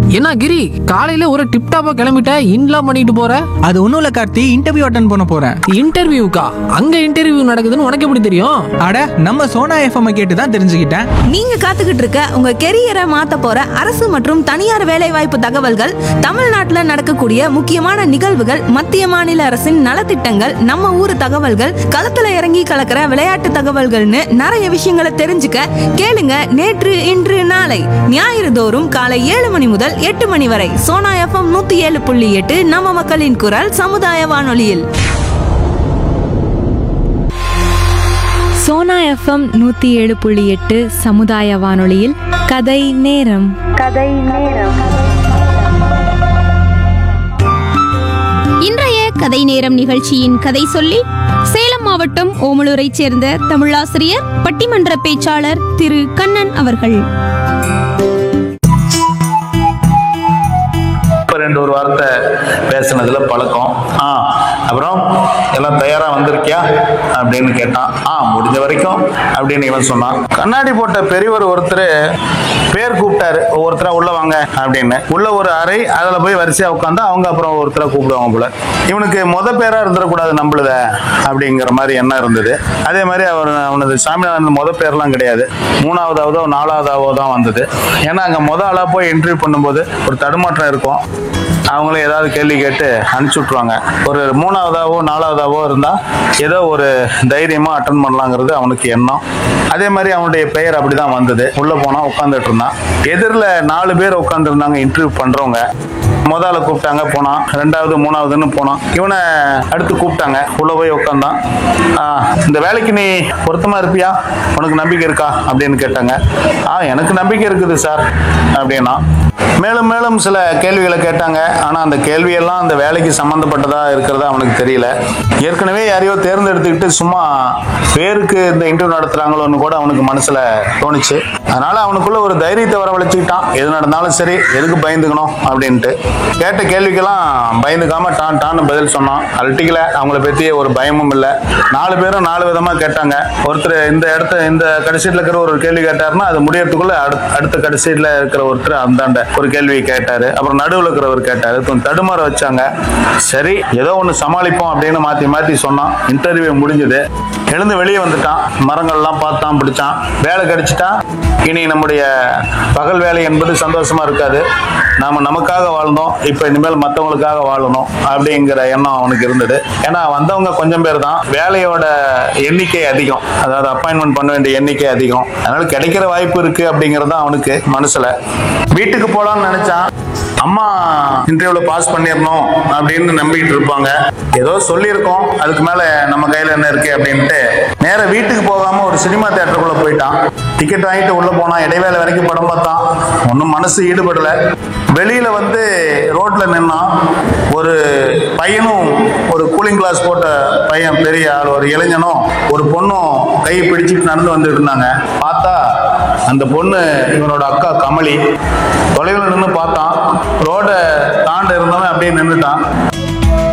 என்ன கிரி காலையில ஒரு டிப் டாப்பா கிளம்பிட்ட இன்லாம் பண்ணிட்டு போற அது ஒன்றும் இல்லை கார்த்தி இன்டர்வியூ அட்டன் பண்ண போகிறேன் இன்டர்வியூக்கா அங்க இன்டர்வியூ நடக்குதுன்னு உனக்கு எப்படி தெரியும் அட நம்ம சோனா எஃப்எம் கேட்டு தான் தெரிஞ்சுக்கிட்டேன் நீங்க காத்துக்கிட்டு இருக்க உங்க கெரியரை மாத்த போற அரசு மற்றும் தனியார் வேலைவாய்ப்பு தகவல்கள் தமிழ்நாட்டுல நடக்கக்கூடிய முக்கியமான நிகழ்வுகள் மத்திய மாநில அரசின் நலத்திட்டங்கள் நம்ம ஊர் தகவல்கள் களத்துல இறங்கி கலக்கிற விளையாட்டு தகவல்கள்னு நிறைய விஷயங்களை தெரிஞ்சுக்க கேளுங்க நேற்று இன்று நாளை ஞாயிறு தோறும் காலை ஏழு மணி முதல் எட்டு மணி வரை சோனா எஃப்எம் நூத்தி ஏழு புள்ளி எட்டு நம்ம மக்களின் குரல் சமுதாய வானொலியில் சோனா எஃப்எம் நூற்றி ஏழு புள்ளி எட்டு சமுதாய வானொலியில் கதை நேரம் இன்றைய கதை நேரம் நிகழ்ச்சியின் கதை சொல்லி சேலம் மாவட்டம் ஓமலூரைச் சேர்ந்த தமிழாசிரியர் பட்டிமன்ற பேச்சாளர் திரு கண்ணன் அவர்கள் இப்போ ரெண்டு ஒரு வார்த்தை பேசுனதுல பழக்கம் ஆ அப்புறம் எல்லாம் தயாரா வந்திருக்கியா அப்படின்னு கேட்டான் ஆ முடிஞ்ச வரைக்கும் அப்படின்னு இவன் சொன்னான் கண்ணாடி போட்ட பெரியவர் ஒருத்தர் பேர் கூப்பிட்டாரு ஒவ்வொருத்தரா உள்ள வாங்க அப்படின்னு உள்ள ஒரு அறை அதுல போய் வரிசையா உட்காந்து அவங்க அப்புறம் ஒருத்தரை கூப்பிடுவாங்க போல இவனுக்கு முத பேரா இருந்துடக்கூடாது நம்மளுத அப்படிங்கிற மாதிரி எண்ணம் இருந்தது அதே மாதிரி அவர் அவனது சாமிநாதன் முத பேர்லாம் கிடையாது மூணாவதாவதோ நாலாவதாவதோ தான் வந்தது ஏன்னா அங்க முத ஆளா போய் இன்டர்வியூ பண்ணும்போது ஒரு தடுமாற்றம் இருக்கும் அவங்களே ஏதாவது கேள்வி கேட்டு அனுப்பிச்சி விட்ருவாங்க ஒரு மூணாவதாவோ நாலாவதாவோ இருந்தா ஏதோ ஒரு தைரியமா அட்டன் பண்ணலாங்கிறது அவனுக்கு எண்ணம் அதே மாதிரி அவனுடைய பெயர் அப்படிதான் வந்தது உள்ள போனா உட்காந்துட்டு இருந்தான் எதிரில் நாலு பேர் உட்காந்துருந்தாங்க இன்டர்வியூ பண்றவங்க முதல்ல கூப்பிட்டாங்க போனான் ரெண்டாவது மூணாவதுன்னு போனான் இவனை அடுத்து கூப்பிட்டாங்க உள்ள போய் உட்காந்தான் "ஆ, இந்த வேலைக்கு நீ பொருத்தமா இருப்பியா உனக்கு நம்பிக்கை இருக்கா அப்படின்னு கேட்டாங்க ஆ எனக்கு நம்பிக்கை இருக்குது சார் அப்படின்னா மேலும் மேலும் சில கேள்விகளை கேட்டாங்க ஆனா அந்த கேள்வியெல்லாம் அந்த வேலைக்கு சம்பந்தப்பட்டதா இருக்கிறதா அவனுக்கு தெரியல ஏற்கனவே யாரையோ தேர்ந்தெடுத்துக்கிட்டு சும்மா பேருக்கு இந்த இன்டர்வியூ நடத்துறாங்களோன்னு கூட அவனுக்கு மனசுல தோணுச்சு அதனால அவனுக்குள்ள ஒரு தைரியத்தை வரவழைச்சுக்கிட்டான் எது நடந்தாலும் சரி எதுக்கு பயந்துக்கணும் அப்படின்ட்டு கேட்ட கேள்விக்கெல்லாம் பயந்துக்காம டான் டான்னு பதில் சொன்னான் அல்ட்டிக்கல அவங்கள பத்தி ஒரு பயமும் இல்லை நாலு பேரும் நாலு விதமா கேட்டாங்க ஒருத்தர் இந்த இடத்த இந்த கடைசீட்டில் இருக்கிற ஒரு கேள்வி கேட்டாருன்னா அது முடியறதுக்குள்ள அடுத்த அடுத்த கடைசீட்டில் இருக்கிற ஒருத்தர் அந்தாண்ட ஒரு கேள்வி கேட்டாரு அப்புறம் நடுவில் இருக்கிறவர் கேட்டாரு கொஞ்சம் தடுமாற வச்சாங்க சரி ஏதோ ஒன்று சமாளிப்போம் அப்படின்னு மாத்தி மாத்தி சொன்னான் இன்டர்வியூ முடிஞ்சது எழுந்து வெளியே வந்துட்டான் மரங்கள்லாம் பார்த்தான் பிடிச்சான் வேலை கிடைச்சிட்டா இனி நம்முடைய பகல் வேலை என்பது சந்தோஷமா இருக்காது நாம நமக்காக வாழ்ந்தோம் இப்போ இனிமேல் மற்றவங்களுக்காக வாழணும் அப்படிங்கிற எண்ணம் அவனுக்கு இருந்தது ஏன்னா வந்தவங்க கொஞ்சம் பேர் தான் வேலையோட எண்ணிக்கை அதிகம் அதாவது அப்பாயின்மெண்ட் பண்ண வேண்டிய எண்ணிக்கை அதிகம் அதனால கிடைக்கிற வாய்ப்பு இருக்கு அப்படிங்கிறது தான் அவனுக்கு மனசுல வீட்டுக்கு போலாம்னு நினைச்சான் அம்மா இன்டர்வியூல பாஸ் பண்ணிடணும் அப்படின்னு நம்பிக்கிட்டு இருப்பாங்க ஏதோ சொல்லியிருக்கோம் அதுக்கு மேல நம்ம கையில என்ன இருக்கு அப்படின்ட்டு நேரா வீட்டுக்கு போகாம ஒரு சினிமா தியேட்டருக்குள்ள போயிட்டான் டிக்கெட் வாங்கிட்டு உள்ள போனா இடைவேளை வரைக்கும் படம் பார்த்தான் ஒன்றும் மனசு ஈடுபடல வெளியில வந்து ரோட்ல நின்னான் ஒரு பையனும் ஒரு கூலிங் கிளாஸ் போட்ட பையன் பெரிய ஆள் ஒரு இளைஞனும் ஒரு பொண்ணும் கையை பிடிச்சிட்டு நடந்து வந்துட்டு இருந்தாங்க பார்த்தா அந்த பொண்ணு இவனோட அக்கா கமலி தொலைவில் நின்று பார்த்தான் ரோட தாண்ட இருந்தவன் அப்படியே நின்றுட்டான்